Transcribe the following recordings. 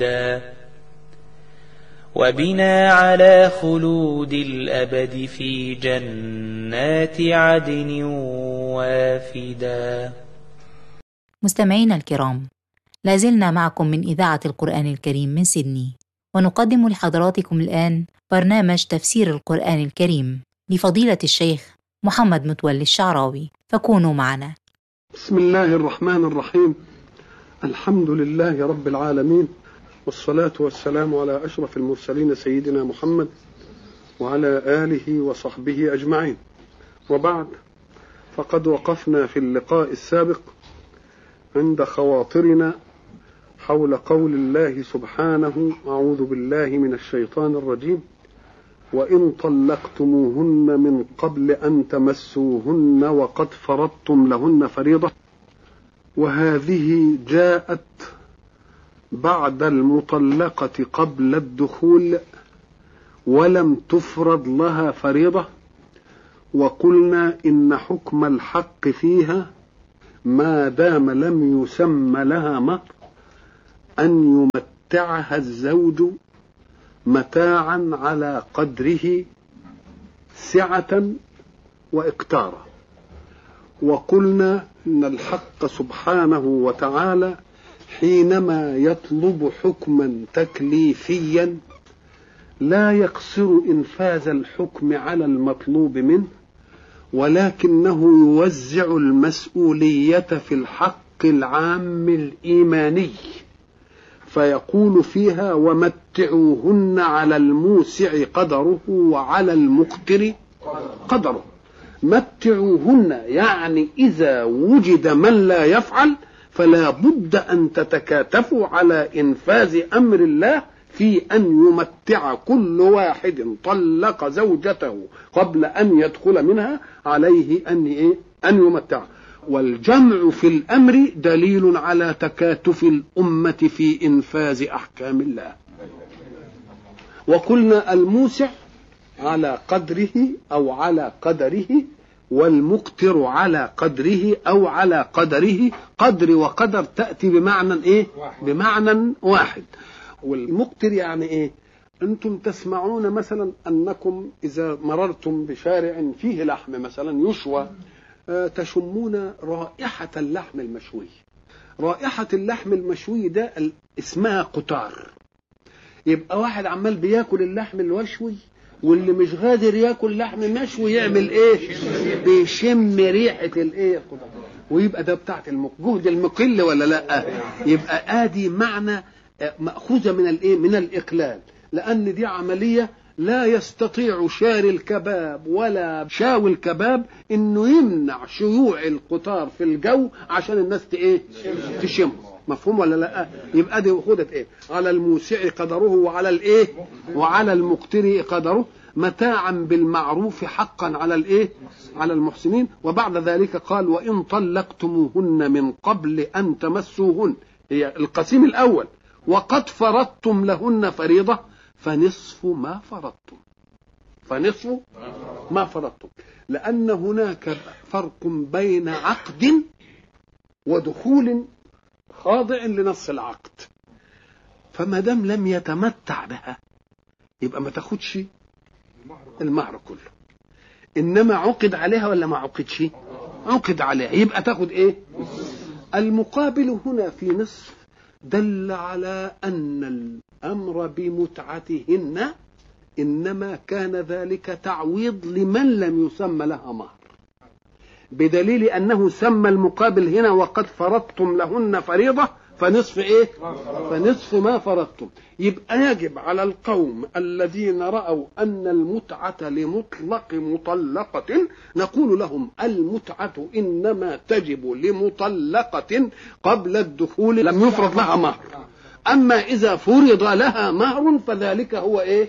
وبنا على خلود الأبد في جنات عدن وافدا مستمعينا الكرام لازلنا معكم من إذاعة القرآن الكريم من سيدني ونقدم لحضراتكم الآن برنامج تفسير القرآن الكريم لفضيلة الشيخ محمد متولي الشعراوي فكونوا معنا بسم الله الرحمن الرحيم الحمد لله رب العالمين والصلاة والسلام على أشرف المرسلين سيدنا محمد وعلى آله وصحبه أجمعين وبعد فقد وقفنا في اللقاء السابق عند خواطرنا حول قول الله سبحانه أعوذ بالله من الشيطان الرجيم وإن طلقتموهن من قبل أن تمسوهن وقد فرضتم لهن فريضة وهذه جاءت بعد المطلقة قبل الدخول ولم تفرض لها فريضة وقلنا إن حكم الحق فيها ما دام لم يسم لها مهر أن يمتعها الزوج متاعا على قدره سعة وإقتارا وقلنا إن الحق سبحانه وتعالى حينما يطلب حكما تكليفيا لا يقصر انفاذ الحكم على المطلوب منه ولكنه يوزع المسؤوليه في الحق العام الايماني فيقول فيها ومتعوهن على الموسع قدره وعلى المقتر قدره متعوهن يعني اذا وجد من لا يفعل فلا بد أن تتكاتفوا على إنفاذ أمر الله في أن يمتع كل واحد طلق زوجته قبل أن يدخل منها عليه أن إيه؟ أن يمتع والجمع في الأمر دليل على تكاتف الأمة في إنفاذ أحكام الله وقلنا الموسع على قدره أو على قدره والمقتر على قدره او على قدره قدر وقدر تاتي بمعنى ايه واحد. بمعنى واحد والمقتر يعني ايه انتم تسمعون مثلا انكم اذا مررتم بشارع فيه لحم مثلا يشوى آه تشمون رائحه اللحم المشوي رائحه اللحم المشوي ده اسمها قطار يبقى واحد عمال بياكل اللحم المشوي واللي مش قادر ياكل لحم مشوي يعمل ايه بيشم ريحه الايه ويبقى ده بتاعت الجهد المقل ولا لا يبقى ادي معنى ماخوذه من الايه من الاقلال لان دي عمليه لا يستطيع شاري الكباب ولا شاوي الكباب انه يمنع شيوع القطار في الجو عشان الناس ايه تشمه مفهوم ولا لا يبقى دي خدت ايه على الموسع قدره وعلى الايه وعلى المقتر قدره متاعا بالمعروف حقا على الايه على المحسنين وبعد ذلك قال وان طلقتموهن من قبل ان تمسوهن هي القسيم الاول وقد فرضتم لهن فريضه فنصف ما فرضتم فنصف ما فرضتم لان هناك فرق بين عقد ودخول خاضع لنص العقد فما دام لم يتمتع بها يبقى ما تاخدش المهر كله انما عقد عليها ولا ما عقدش عقد عليها يبقى تاخد ايه المقابل هنا في نصف دل على ان الامر بمتعتهن انما كان ذلك تعويض لمن لم يسمى لها مهر بدليل انه سمى المقابل هنا وقد فرضتم لهن فريضه فنصف ايه فنصف ما فرضتم يبقى يجب على القوم الذين راوا ان المتعه لمطلق مطلقه نقول لهم المتعه انما تجب لمطلقه قبل الدخول لم يفرض لها مهر اما اذا فرض لها مهر فذلك هو ايه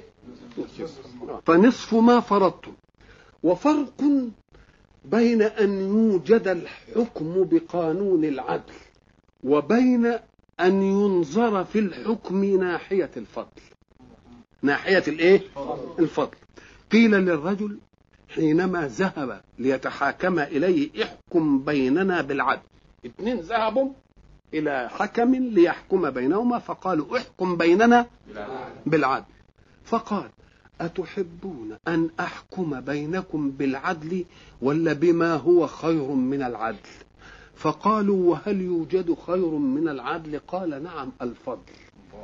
فنصف ما فرضتم وفرق بين ان يوجد الحكم بقانون العدل وبين ان ينظر في الحكم ناحيه الفضل ناحيه الايه الفضل قيل للرجل حينما ذهب ليتحاكم اليه احكم بيننا بالعدل اثنين ذهبوا إلى حكم ليحكم بينهما فقالوا احكم بيننا بالعدل فقال أتحبون أن أحكم بينكم بالعدل ولا بما هو خير من العدل فقالوا وهل يوجد خير من العدل قال نعم الفضل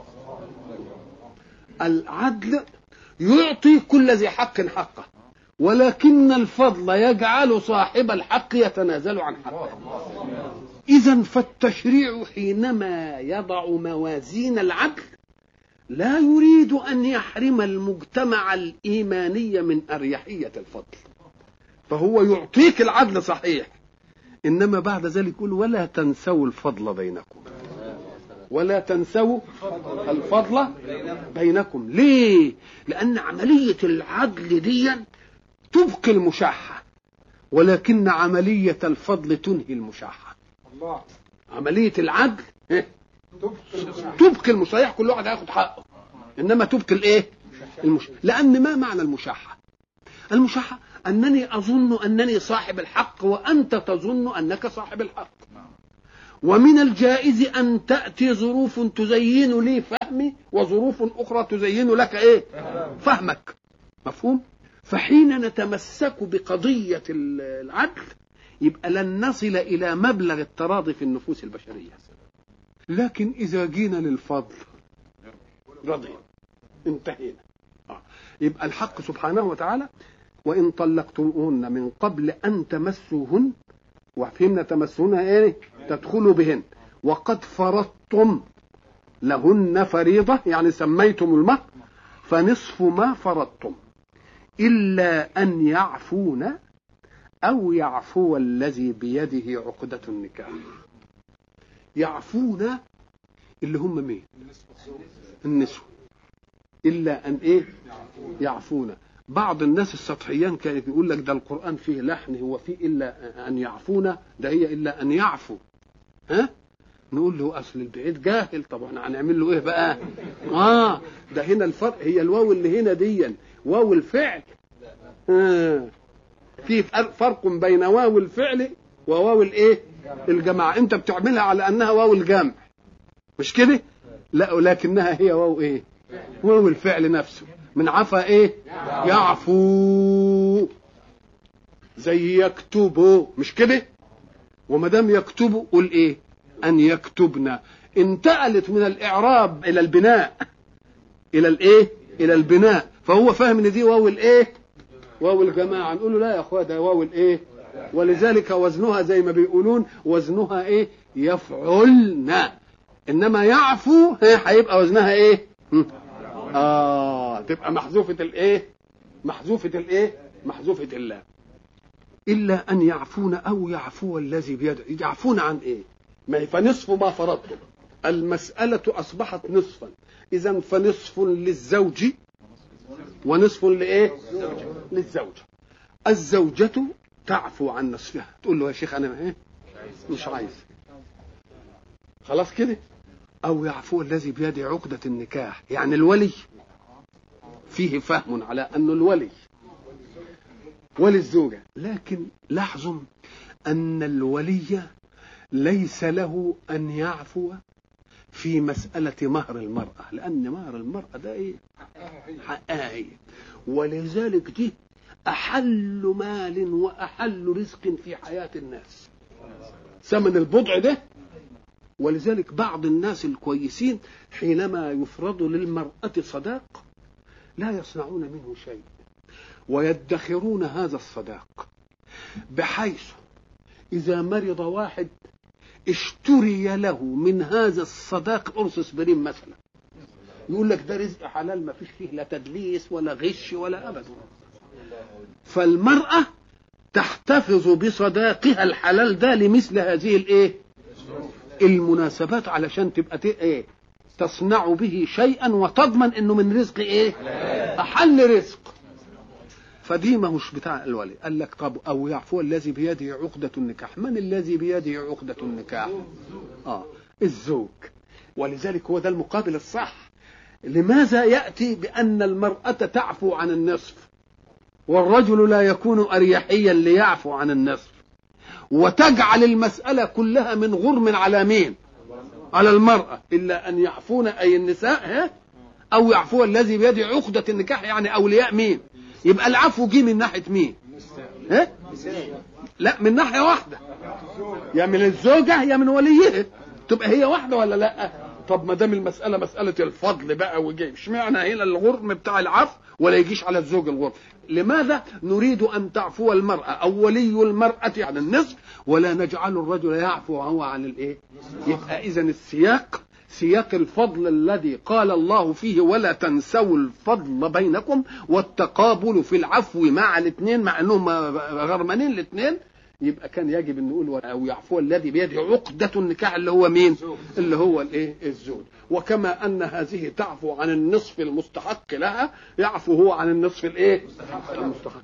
العدل يعطي كل ذي حق حقه ولكن الفضل يجعل صاحب الحق يتنازل عن حقه إذا فالتشريع حينما يضع موازين العدل لا يريد أن يحرم المجتمع الإيماني من أريحية الفضل فهو يعطيك العدل صحيح إنما بعد ذلك يقول ولا تنسوا الفضل بينكم ولا تنسوا الفضل بينكم ليه لأن عملية العدل دي تبقي المشاحة ولكن عملية الفضل تنهي المشاحة الله عملية العدل إيه؟ تبقي تبقي المصالح كل واحد هياخد حقه انما تبقي الايه المش... لان ما معنى المشاحه المشاحه انني اظن انني صاحب الحق وانت تظن انك صاحب الحق ومن الجائز ان تاتي ظروف تزين لي فهمي وظروف اخرى تزين لك ايه فهمك مفهوم فحين نتمسك بقضيه العدل يبقى لن نصل الى مبلغ التراضي في النفوس البشريه لكن إذا جينا للفضل رضي انتهينا آه. يبقى الحق سبحانه وتعالى وإن طلقتموهن من قبل أن تمسوهن وفهمنا تمسوهن إيه تدخلوا بهن وقد فرضتم لهن فريضة يعني سميتم المهر فنصف ما فرضتم إلا أن يعفون أو يعفو الذي بيده عقدة النكاح يعفون اللي هم مين النسوة إلا أن إيه يعفون بعض الناس السطحيان كانت يقول لك ده القرآن فيه لحن هو فيه إلا أن يعفون ده هي إلا أن يعفو ها نقول له أصل البعيد جاهل طب احنا هنعمل له إيه بقى آه ده هنا الفرق هي الواو اللي هنا دي واو الفعل آه. في فرق بين واو الفعل وواو الايه الجماعة انت بتعملها على انها واو الجمع مش كده لا ولكنها هي واو ايه واو الفعل نفسه من عفا ايه يعفو زي يكتبوا مش كده وما دام يكتبوا قول ايه ان يكتبنا انتقلت من الاعراب الى البناء الى الايه الى البناء فهو فاهم ان دي واو الايه واو الجماعه نقول له لا يا اخويا ده واو الايه ولذلك وزنها زي ما بيقولون وزنها ايه يفعلن انما يعفو هيبقى وزنها ايه اه تبقى محذوفه الايه محذوفه الايه محذوفه الله الا ان يعفون او يعفو الذي بيده يعفون عن ايه ما فنصف ما فرضتم المسألة أصبحت نصفا إذا فنصف للزوج ونصف لإيه؟ للزوجة الزوجة تعفو عن نصفها تقول له يا شيخ انا ايه مش عايز خلاص كده او يعفو الذي بيده عقدة النكاح يعني الولي فيه فهم على انه الولي ولي الزوجة لكن لاحظوا ان الولي ليس له ان يعفو في مسألة مهر المرأة لأن مهر المرأة ده إيه؟ حقها هي ولذلك دي أحل مال وأحل رزق في حياة الناس ثمن البضع ده ولذلك بعض الناس الكويسين حينما يفرض للمرأة صداق لا يصنعون منه شيء ويدخرون هذا الصداق بحيث إذا مرض واحد اشتري له من هذا الصداق قرص اسبرين مثلا يقول لك ده رزق حلال ما فيش فيه لا تدليس ولا غش ولا ابدا فالمرأة تحتفظ بصداقها الحلال ده لمثل هذه الايه المناسبات علشان تبقى ايه تصنع به شيئا وتضمن انه من رزق ايه احل رزق فدي ما هوش بتاع الولي قال لك طب او يعفو الذي بيده عقدة النكاح من الذي بيده عقدة النكاح اه الزوج ولذلك هو ده المقابل الصح لماذا يأتي بأن المرأة تعفو عن النصف والرجل لا يكون أريحيا ليعفو عن النصف وتجعل المسألة كلها من غرم على مين على المرأة إلا أن يعفون أي النساء ها أو يعفو الذي بيده عقدة النكاح يعني أولياء مين يبقى العفو جه من ناحية مين ها لا من ناحية واحدة يا من الزوجة يا من وليه تبقى هي واحدة ولا لا طب ما دام المسألة مسألة الفضل بقى وجاي اشمعنى هنا الغرم بتاع العفو ولا يجيش على الزوج الغرم لماذا نريد أن تعفو المرأة أو ولي المرأة عن النصف ولا نجعل الرجل يعفو وهو عن الإيه يبقى إذا السياق سياق الفضل الذي قال الله فيه ولا تنسوا الفضل بينكم والتقابل في العفو مع الاثنين مع انهم غرمانين الاثنين يبقى كان يجب ان نقول او يعفو الذي بيده عقدة النكاح اللي هو مين؟ اللي هو الايه؟ الزوج وكما ان هذه تعفو عن النصف المستحق لها يعفو هو عن النصف الايه؟ المستحق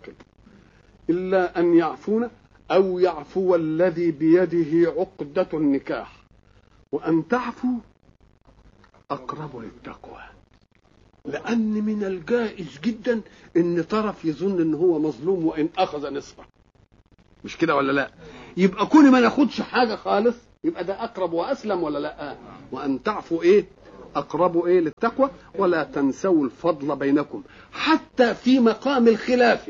الا ان يعفون او يعفو الذي بيده عقدة النكاح وان تعفو اقرب للتقوى لان من الجائز جدا ان طرف يظن ان هو مظلوم وان اخذ نصفه مش كده ولا لا يبقى كل ما ناخدش حاجه خالص يبقى ده اقرب واسلم ولا لا وان تعفوا ايه اقرب ايه للتقوى ولا تنسوا الفضل بينكم حتى في مقام الخلاف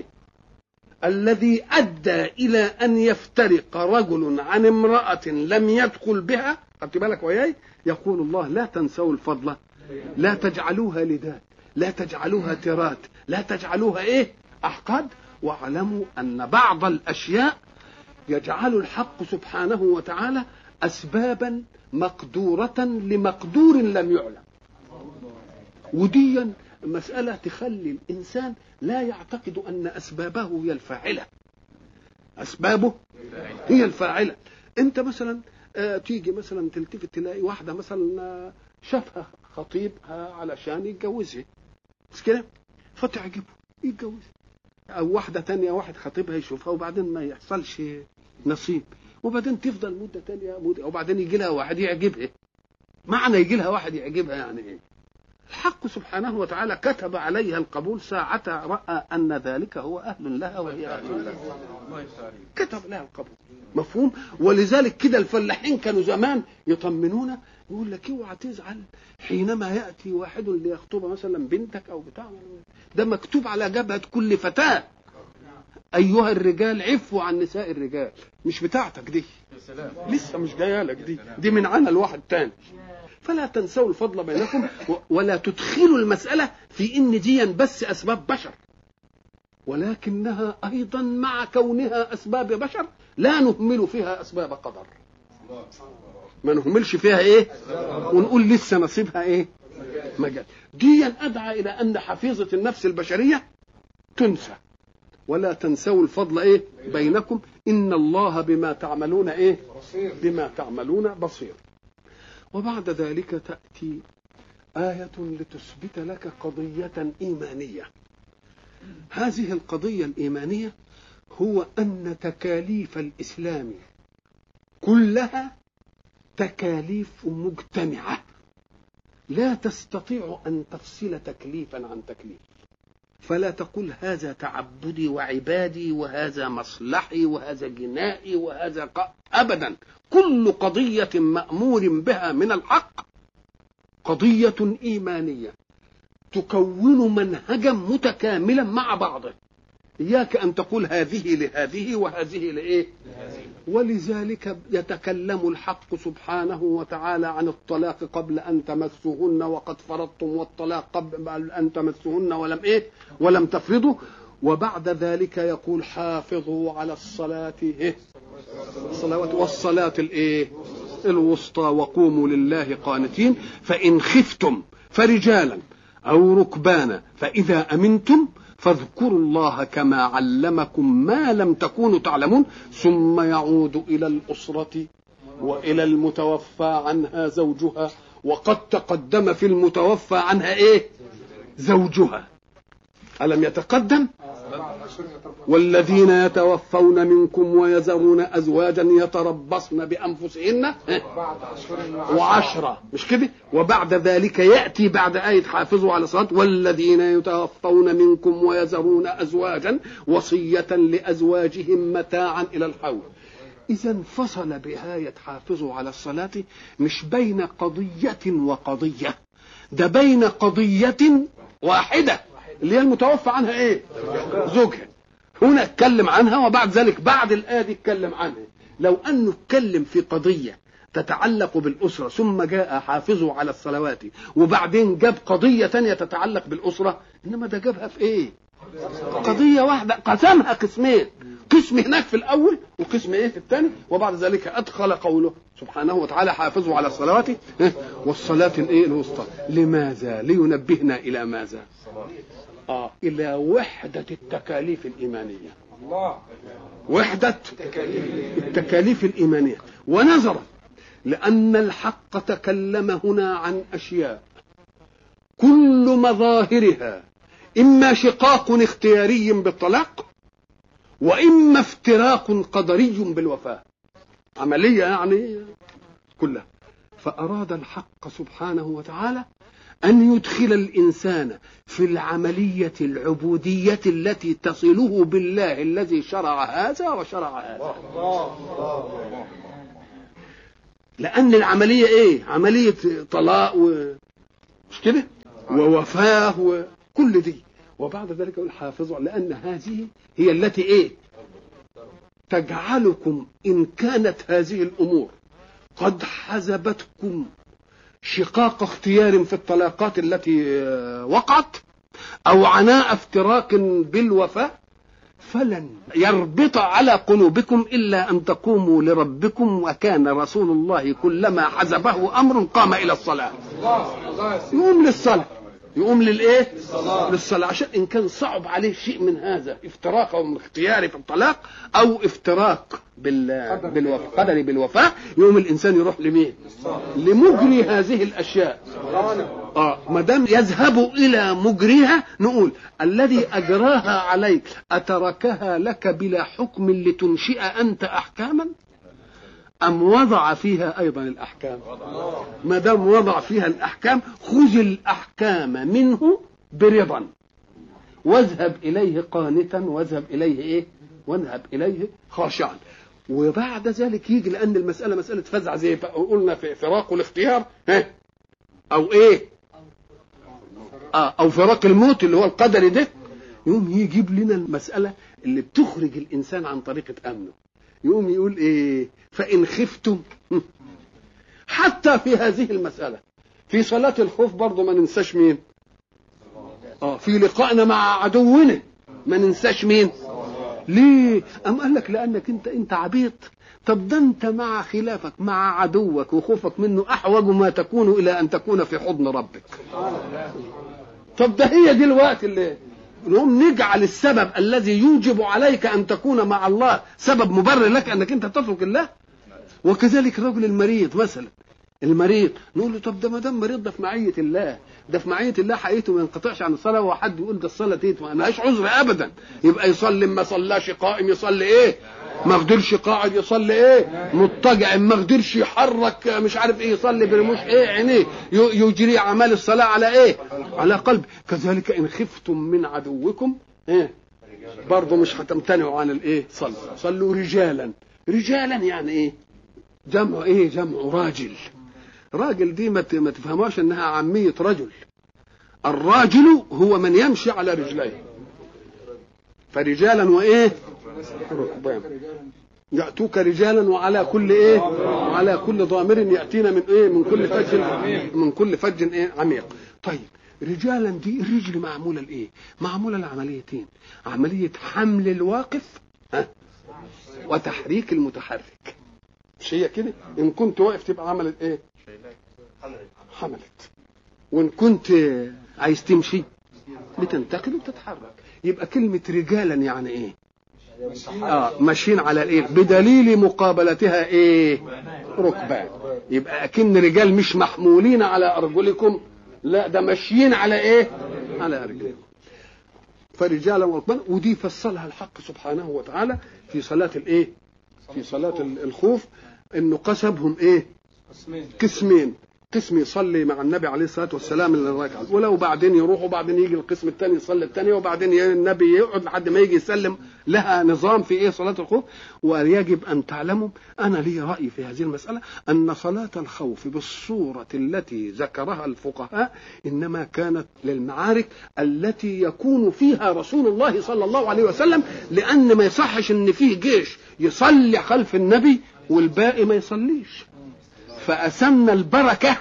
الذي ادى الى ان يفترق رجل عن امراه لم يدخل بها خدت بالك وياي يقول الله لا تنسوا الفضل لا تجعلوها لذات لا تجعلوها ترات لا تجعلوها ايه احقاد واعلموا ان بعض الاشياء يجعل الحق سبحانه وتعالى اسبابا مقدوره لمقدور لم يعلم وديا مساله تخلي الانسان لا يعتقد ان اسبابه هي الفاعله اسبابه هي الفاعله انت مثلا آه تيجي مثلا تلتفت تلاقي واحده مثلا آه شافها خطيبها علشان يتجوزها مش كده فتعجبه يتجوزها او واحده تانية واحد خطيبها يشوفها وبعدين ما يحصلش نصيب وبعدين تفضل مده تانية مدة وبعدين يجي لها واحد يعجبها معنى يجي لها واحد يعجبها يعني ايه الحق سبحانه وتعالى كتب عليها القبول ساعة رأى أن ذلك هو أهل لها وهي أهل له كتب لها القبول مفهوم ولذلك كده الفلاحين كانوا زمان يطمنونا يقول لك اوعى تزعل حينما ياتي واحد ليخطب مثلا بنتك او بتاع ده مكتوب على جبهه كل فتاه ايها الرجال عفوا عن نساء الرجال مش بتاعتك دي لسه مش جايه لك دي دي من عنا لواحد تاني فلا تنسوا الفضل بينكم ولا تدخلوا المساله في ان دي بس اسباب بشر ولكنها ايضا مع كونها اسباب بشر لا نهمل فيها اسباب قدر ما نهملش فيها ايه ونقول لسه نصيبها ايه مجال دي ادعى الى ان حفيظه النفس البشريه تنسى ولا تنسوا الفضل ايه بينكم ان الله بما تعملون ايه بما تعملون بصير وبعد ذلك تاتي ايه لتثبت لك قضيه ايمانيه هذه القضيه الايمانيه هو ان تكاليف الاسلام كلها تكاليف مجتمعه لا تستطيع ان تفصل تكليفا عن تكليف فلا تقل هذا تعبدي وعبادي وهذا مصلحي وهذا جنائي وهذا ق... ابدا كل قضيه مامور بها من الحق قضيه ايمانيه تكون منهجا متكاملا مع بعضه إياك أن تقول هذه لهذه وهذه لإيه ولذلك يتكلم الحق سبحانه وتعالى عن الطلاق قبل أن تمسهن وقد فرضتم والطلاق قبل أن تمسهن ولم إيه ولم تفرضوا وبعد ذلك يقول حافظوا على الصلاة إيه الصلوات والصلاة الإيه الوسطى وقوموا لله قانتين فإن خفتم فرجالا أو ركبانا فإذا أمنتم فاذكروا الله كما علمكم ما لم تكونوا تعلمون ثم يعود الى الاسره والى المتوفى عنها زوجها وقد تقدم في المتوفى عنها ايه زوجها الم يتقدم والذين يتوفون منكم ويذرون ازواجا يتربصن بانفسهن وعشرة مش كده وبعد ذلك ياتي بعد ايه حافظوا على الصلاه والذين يتوفون منكم ويذرون ازواجا وصيه لازواجهم متاعا الى الحول إذا انفصل بآية حافظوا على الصلاة مش بين قضية وقضية ده بين قضية واحدة اللي هي المتوفى عنها إيه؟ زوجها هنا اتكلم عنها وبعد ذلك بعد الآية دي اتكلم عنها لو أنه اتكلم في قضية تتعلق بالأسرة ثم جاء حافظوا على الصلوات وبعدين جاب قضية تانية تتعلق بالأسرة إنما ده جابها في إيه قضية واحدة قسمها قسمين قسم هناك في الأول وقسم إيه في الثاني وبعد ذلك أدخل قوله سبحانه وتعالى حافظوا على الصلوات إيه؟ والصلاة الإيه الوسطى لماذا لينبهنا إلى ماذا آه إلى وحدة التكاليف الإيمانية الله وحدة التكاليف الإيمانية ونظرا لأن الحق تكلم هنا عن أشياء كل مظاهرها إما شقاق اختياري بالطلاق وإما افتراق قدري بالوفاة عملية يعني كلها فأراد الحق سبحانه وتعالى أن يدخل الإنسان في العملية العبودية التي تصله بالله الذي شرع هذا وشرع هذا لأن العملية إيه؟ عملية طلاق و... مش كده؟ ووفاة وكل دي وبعد ذلك يقول حافظوا لأن هذه هي التي إيه؟ تجعلكم إن كانت هذه الأمور قد حزبتكم شقاق اختيار في الطلاقات التي وقعت او عناء افتراك بالوفاة فلن يربط على قلوبكم الا ان تقوموا لربكم وكان رسول الله كلما حزبه امر قام الى الصلاه الله الله يا سيدي يقوم للصلاه يقوم للايه للصلاه عشان ان كان صعب عليه شيء من هذا افتراق او اختياري في الطلاق او افتراق بال بالوفاة قدري بالوفاة يقوم الانسان يروح لمين لمجري هذه الاشياء اه ما دام يذهب الى مجريها نقول الذي اجراها عليك اتركها لك بلا حكم لتنشئ انت احكاما ام وضع فيها ايضا الاحكام ما دام وضع فيها الاحكام خذ الاحكام منه برضا واذهب اليه قانتا واذهب اليه ايه واذهب اليه خاشعا وبعد ذلك يجي لان المساله مساله فزع زي ما قلنا في فراق الاختيار ها او ايه آه او فراق الموت اللي هو القدري ده يقوم يجيب لنا المساله اللي بتخرج الانسان عن طريقه امنه يقوم يقول ايه فان خفتم حتى في هذه المساله في صلاه الخوف برضه ما ننساش مين اه في لقائنا مع عدونا ما ننساش مين ليه ام قال لك لانك انت انت عبيط طب ده انت مع خلافك مع عدوك وخوفك منه احوج ما تكون الى ان تكون في حضن ربك طب ده هي دي الوقت اللي نقوم نجعل السبب الذي يوجب عليك ان تكون مع الله سبب مبرر لك انك انت تترك الله وكذلك الرجل المريض مثلا المريض نقول له طب ده ما دام مريض ده في معيه الله ده في معيه الله حقيقته ما ينقطعش عن الصلاه وحد يقول ده الصلاه دي ما لهاش عذر ابدا يبقى يصلي ما صلاش قائم يصلي ايه ما قدرش قاعد يصلي ايه مضطجع ما قدرش يحرك مش عارف ايه يصلي برموش ايه عينيه يجري اعمال الصلاه على ايه على قلب كذلك ان خفتم من عدوكم ايه برضه مش هتمتنعوا عن الايه صلوا صلوا رجالا رجالا يعني ايه جمع ايه جمع راجل راجل دي ما ما تفهموش انها عاميه رجل الراجل هو من يمشي على رجليه فرجالا وايه ركبان يأتوك رجالا وعلى كل ايه وعلى كل ضامر يأتينا من ايه من كل فج من كل فج ايه عميق طيب رجالا دي الرجل معموله لايه معموله لعمليتين عمليه حمل الواقف ها وتحريك المتحرك مش هي كده ان كنت واقف تبقى عملت ايه حملت وان كنت عايز تمشي بتنتقل وتتحرك يبقى كلمة رجالا يعني ايه اه ماشيين على الايه بدليل مقابلتها ايه ركبان يبقى اكن رجال مش محمولين على ارجلكم لا ده ماشيين على ايه على ارجلكم فرجالا وركبان ودي فصلها الحق سبحانه وتعالى في صلاة الايه في صلاة الخوف انه قسمهم ايه قسمين قسمين قسم يصلي مع النبي عليه الصلاه والسلام الركعه ولو بعدين يروح وبعدين يجي القسم الثاني يصلي الثانيه وبعدين النبي يقعد لحد ما يجي يسلم لها نظام في ايه صلاه الخوف ويجب ان تعلموا انا لي راي في هذه المساله ان صلاه الخوف بالصوره التي ذكرها الفقهاء انما كانت للمعارك التي يكون فيها رسول الله صلى الله عليه وسلم لان ما يصحش ان فيه جيش يصلي خلف النبي والباقي ما يصليش فأسمنا البركة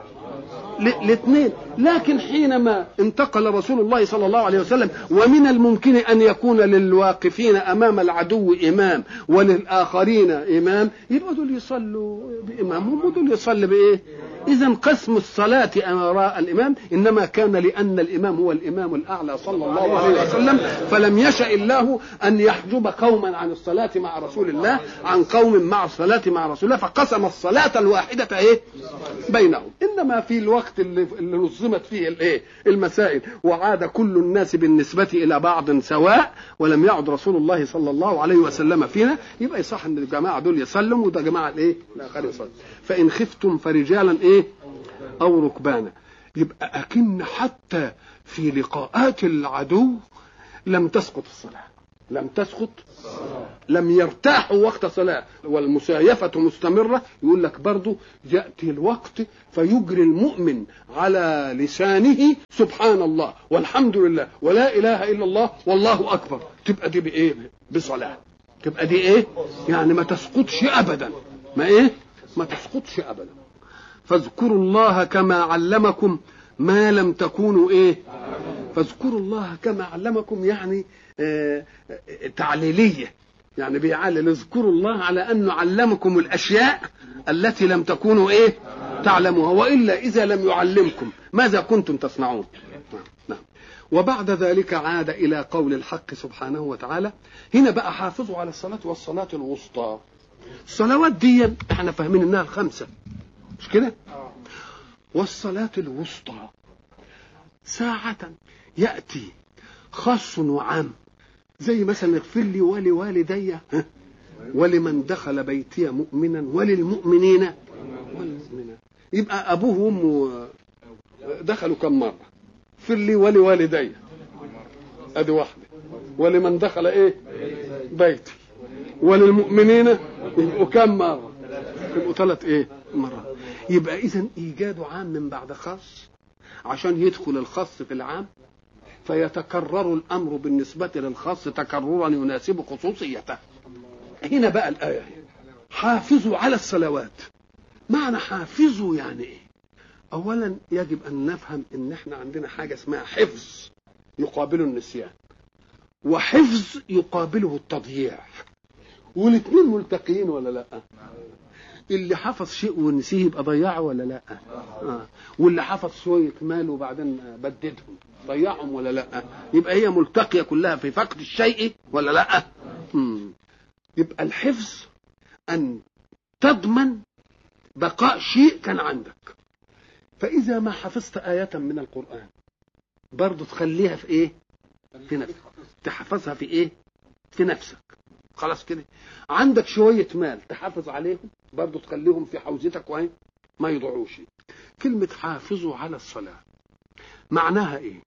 الاثنين لكن حينما انتقل رسول الله صلى الله عليه وسلم ومن الممكن ان يكون للواقفين امام العدو امام وللاخرين امام يبقى دول يصلوا بامامهم ودول يصلي بايه؟ اذا قسم الصلاه وراء الامام انما كان لان الامام هو الامام الاعلى صلى الله عليه وسلم فلم يشا الله ان يحجب قوما عن الصلاه مع رسول الله عن قوم مع الصلاه مع رسول الله فقسم الصلاه الواحده ايه؟ بينهم انما في الوقت اللي, اللي نظمت فيه الايه المسائل وعاد كل الناس بالنسبه الى بعض سواء ولم يعد رسول الله صلى الله عليه وسلم فينا يبقى يصح ان الجماعه دول يسلموا وده جماعه الايه الاخرين يصلوا فان خفتم فرجالا ايه او ركبانا يبقى اكن حتى في لقاءات العدو لم تسقط الصلاه لم تسقط لم يرتاحوا وقت صلاة والمسايفة مستمرة يقول لك برضو يأتي الوقت فيجري المؤمن على لسانه سبحان الله والحمد لله ولا إله إلا الله والله أكبر تبقى دي بإيه بصلاة تبقى دي إيه يعني ما تسقطش أبدا ما إيه ما تسقطش أبدا فاذكروا الله كما علمكم ما لم تكونوا إيه فاذكروا الله كما علمكم يعني آه تعليليه يعني بيعلل اذكروا الله على انه علمكم الاشياء التي لم تكونوا ايه تعلموها والا اذا لم يعلمكم ماذا كنتم تصنعون نعم وبعد ذلك عاد الى قول الحق سبحانه وتعالى هنا بقى حافظوا على الصلاه والصلاه الوسطى الصلوات دي احنا فاهمين انها الخمسه مش كده والصلاه الوسطى ساعه ياتي خاص وعام زي مثلا اغفر لي ولوالدي ولمن دخل بيتي مؤمنا وللمؤمنين والمؤمنات يبقى ابوه وامه دخلوا كم مره اغفر لي ولوالدي ادي واحده ولمن دخل ايه بيتي وللمؤمنين يبقوا كم مره يبقوا ثلاث ايه مرات يبقى اذا ايجاد عام من بعد خاص عشان يدخل الخاص في العام فيتكرر الامر بالنسبه للخاص تكررا يناسب خصوصيته هنا بقى الايه حافظوا على الصلوات معنى حافظوا يعني ايه اولا يجب ان نفهم ان احنا عندنا حاجه اسمها حفظ يقابله النسيان وحفظ يقابله التضييع والاثنين ملتقيين ولا لا اللي حفظ شيء ونسيه يبقى ضيعه ولا لا آه. واللي حفظ شويه مال وبعدين بددهم ضيعهم ولا لا يبقى هي ملتقيه كلها في فقد الشيء ولا لا مم. يبقى الحفظ ان تضمن بقاء شيء كان عندك فاذا ما حفظت ايه من القران برضه تخليها في ايه في نفسك تحفظها في ايه في نفسك خلاص كده عندك شويه مال تحافظ عليهم برضه تخليهم في حوزتك وين ما يضيعوش كلمه حافظوا على الصلاه معناها ايه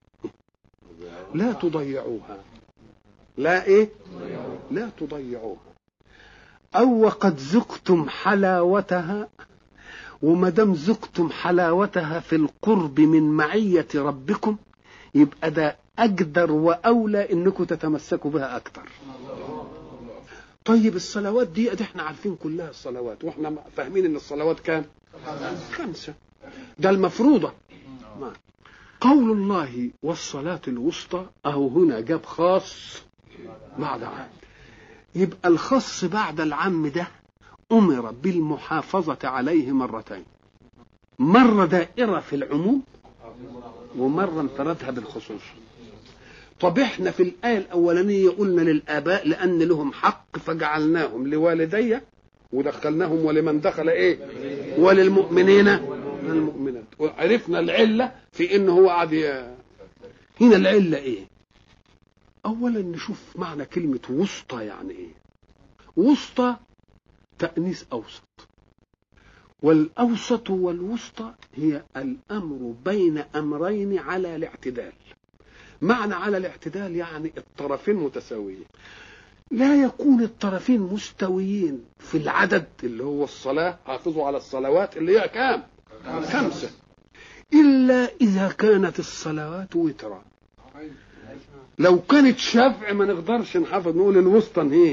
لا تضيعوها لا ايه لا تضيعوها او وقد ذقتم حلاوتها وما دام ذقتم حلاوتها في القرب من معيه ربكم يبقى ده اقدر واولى انكم تتمسكوا بها اكتر طيب الصلوات دي ادي احنا عارفين كلها الصلوات واحنا فاهمين ان الصلوات كام خمسه ده المفروضه ما. قول الله والصلاة الوسطى أهو هنا جاب خاص بعد عام يبقى الخاص بعد العام ده أمر بالمحافظة عليه مرتين مرة دائرة في العموم ومرة انفردها بالخصوص طب احنا في الآية الأولانية قلنا للآباء لأن لهم حق فجعلناهم لوالدي ودخلناهم ولمن دخل ايه وللمؤمنين المؤمنات وعرفنا العلة في ان هو قاعد هنا العلة ايه اولا نشوف معنى كلمة وسطى يعني ايه وسطى تأنيس اوسط والأوسط والوسطى هي الأمر بين أمرين على الاعتدال معنى على الاعتدال يعني الطرفين متساويين لا يكون الطرفين مستويين في العدد اللي هو الصلاة حافظوا على الصلوات اللي هي كام خمسة إلا إذا كانت الصلوات وترا لو كانت شفع ما نقدرش نحافظ نقول الوسطى ايه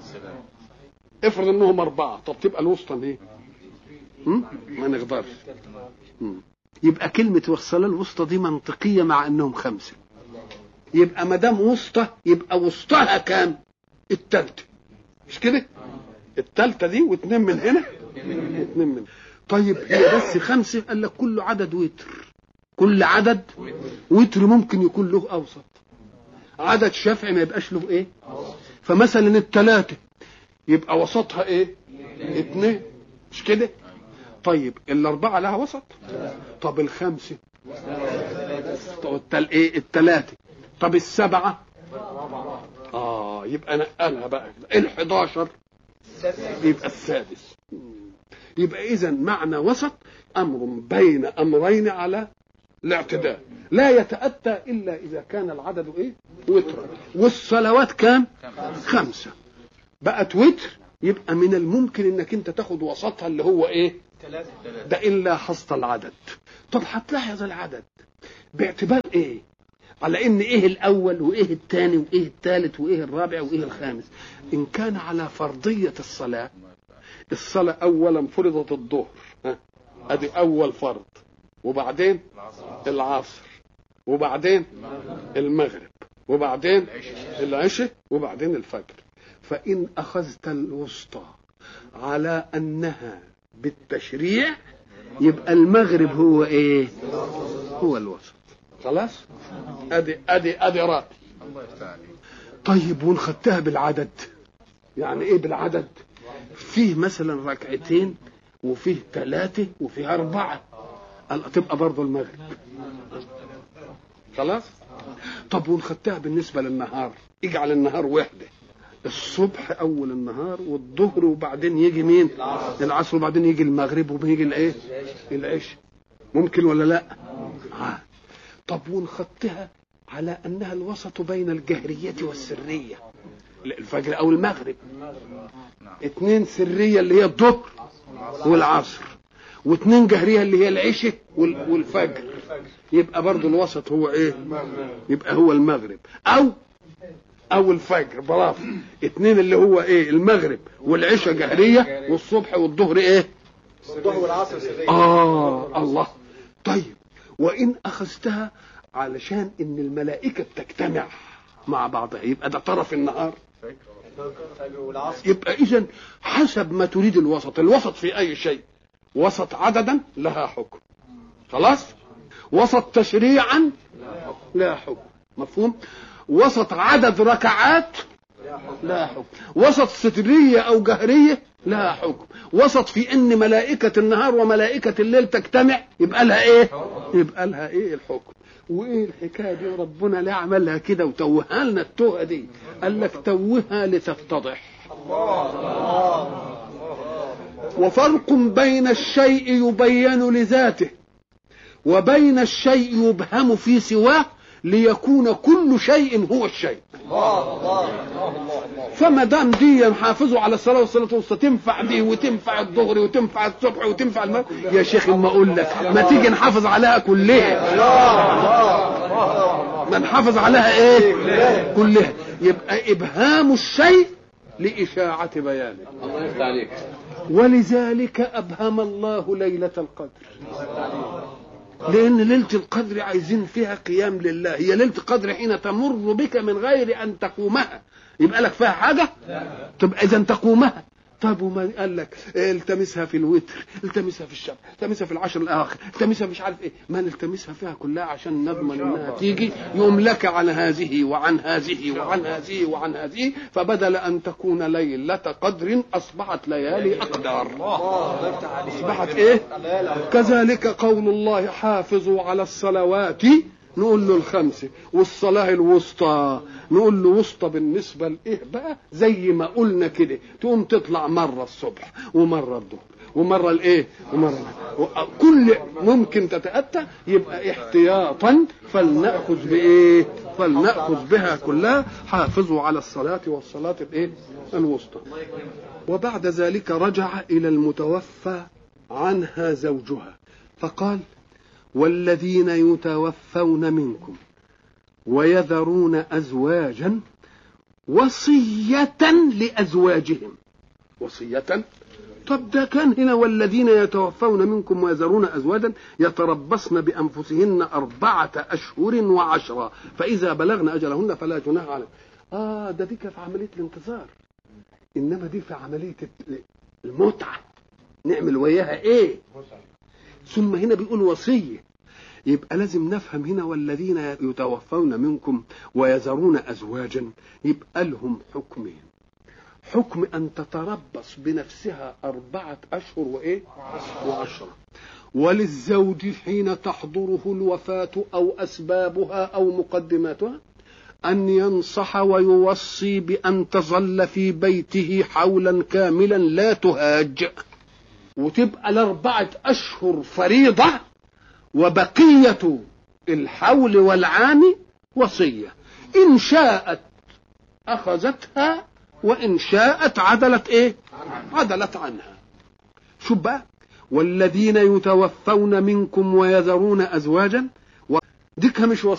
افرض انهم اربعه طب تبقى الوسطى ايه هم؟ ما نقدرش هم. يبقى كلمه والصلاه الوسطى دي منطقيه مع انهم خمسه يبقى ما دام وسطى يبقى وسطها كام التالتة مش كده التالتة دي واثنين من هنا واثنين من طيب هي بس خمسة قال لك كل عدد وتر كل عدد وتر ممكن يكون له أوسط عدد شفعي ما يبقاش له ايه فمثلا الثلاثة يبقى وسطها ايه اثنين مش كده طيب الأربعة لها وسط طب الخمسة طب التل ايه الثلاثة طب السبعة اه يبقى نقلها بقى ال11 يبقى السادس يبقى اذا معنى وسط امر بين امرين على الاعتدال لا يتأتى إلا إذا كان العدد إيه؟ وترا والصلوات كام؟ خمسة بقت وتر يبقى من الممكن إنك أنت تاخد وسطها اللي هو إيه؟ ده إن لاحظت العدد طب هتلاحظ العدد باعتبار إيه؟ على إن إيه الأول وإيه الثاني وإيه الثالث وإيه الرابع وإيه الخامس إن كان على فرضية الصلاة الصلاة أولا فرضت الظهر ها؟ أدي أول فرض وبعدين العصر وبعدين المغرب وبعدين العشاء وبعدين الفجر فإن أخذت الوسطى على أنها بالتشريع يبقى المغرب هو إيه هو الوسط خلاص أدي أدي أدي رأي طيب ونخدتها بالعدد يعني إيه بالعدد فيه مثلا ركعتين وفيه ثلاثة وفيه أربعة تبقى برضه المغرب خلاص طب ونخدتها بالنسبة للنهار اجعل النهار وحدة الصبح أول النهار والظهر وبعدين يجي مين العصر وبعدين يجي المغرب وبيجي الايه العشاء ممكن ولا لا آه. طب ونخدتها على أنها الوسط بين الجهرية والسرية الفجر أو المغرب اتنين سرية اللي هي الظهر والعصر واثنين جهريه اللي هي العشاء والفجر يبقى برضو الوسط هو ايه يبقى هو المغرب او او الفجر برافو اثنين اللي هو ايه المغرب والعشاء جهريه والصبح والظهر ايه الظهر والعصر سرية اه الله طيب وان اخذتها علشان ان الملائكه بتجتمع مع بعضها يبقى ده طرف النهار الفجر والعصر يبقى اذا حسب ما تريد الوسط الوسط في اي شيء وسط عددا لها حكم خلاص وسط تشريعا لا حكم مفهوم وسط عدد ركعات لا حكم وسط سترية أو جهرية لا حكم وسط في ان ملائكة النهار وملائكة الليل تجتمع يبقى لها ايه يبقى لها ايه الحكم وايه الحكايه دي ربنا ليه عملها كده وتوهها لنا التوهه دي قال لك توهها لتتضح وفرق بين الشيء يبين لذاته وبين الشيء يبهم في سواه ليكون كل شيء هو الشيء فما دام دي حافظوا على الصلاه والصلاه والوسطى تنفع دي وتنفع الظهر وتنفع الصبح وتنفع المغرب يا شيخ اما اقول لك ما تيجي نحافظ عليها كلها ما نحافظ عليها ايه كلها يبقى ابهام الشيء لاشاعه بيانه الله يفتح عليك ولذلك أبهم الله ليلة القدر لأن ليلة القدر عايزين فيها قيام لله هي ليلة القدر حين تمر بك من غير أن تقومها يبقى لك فيها حاجة طب إذا تقومها طب وما قال لك التمسها في الوتر التمسها في الشهر التمسها في العشر الاواخر التمسها مش عارف ايه ما نلتمسها فيها كلها عشان نضمن انها تيجي يوم لك عن هذه وعن هذه وعن هذه وعن هذه فبدل ان تكون ليله قدر اصبحت ليالي اقدار اصبحت ايه كذلك قول الله حافظوا على الصلوات نقول له الخمسة والصلاة الوسطى نقول له وسطى بالنسبة لإيه بقى زي ما قلنا كده تقوم تطلع مرة الصبح ومرة الظهر ومره الايه ومره كل ممكن تتاتى يبقى احتياطا فلناخذ بايه فلناخذ بها كلها حافظوا على الصلاه والصلاه الايه الوسطى وبعد ذلك رجع الى المتوفى عنها زوجها فقال والذين يتوفون منكم ويذرون ازواجا وصيه لازواجهم وصيه طب ده كان هنا والذين يتوفون منكم ويذرون ازواجا يتربصن بانفسهن اربعه اشهر وعشرا فاذا بلغن اجلهن فلا جناح عليهم اه ده دي في عمليه الانتظار انما دي في عمليه المتعه نعمل وياها ايه ثم هنا بيقول وصيه يبقى لازم نفهم هنا والذين يتوفون منكم ويذرون ازواجا يبقى لهم حكمين حكم ان تتربص بنفسها اربعه اشهر وايه وعشره وللزوج حين تحضره الوفاه او اسبابها او مقدماتها ان ينصح ويوصي بان تظل في بيته حولا كاملا لا تهاج وتبقى الاربعه اشهر فريضه وبقيه الحول والعام وصيه ان شاءت اخذتها وان شاءت عدلت ايه عدلت عنها شوف بقى والذين يتوفون منكم ويذرون ازواجا ديك مش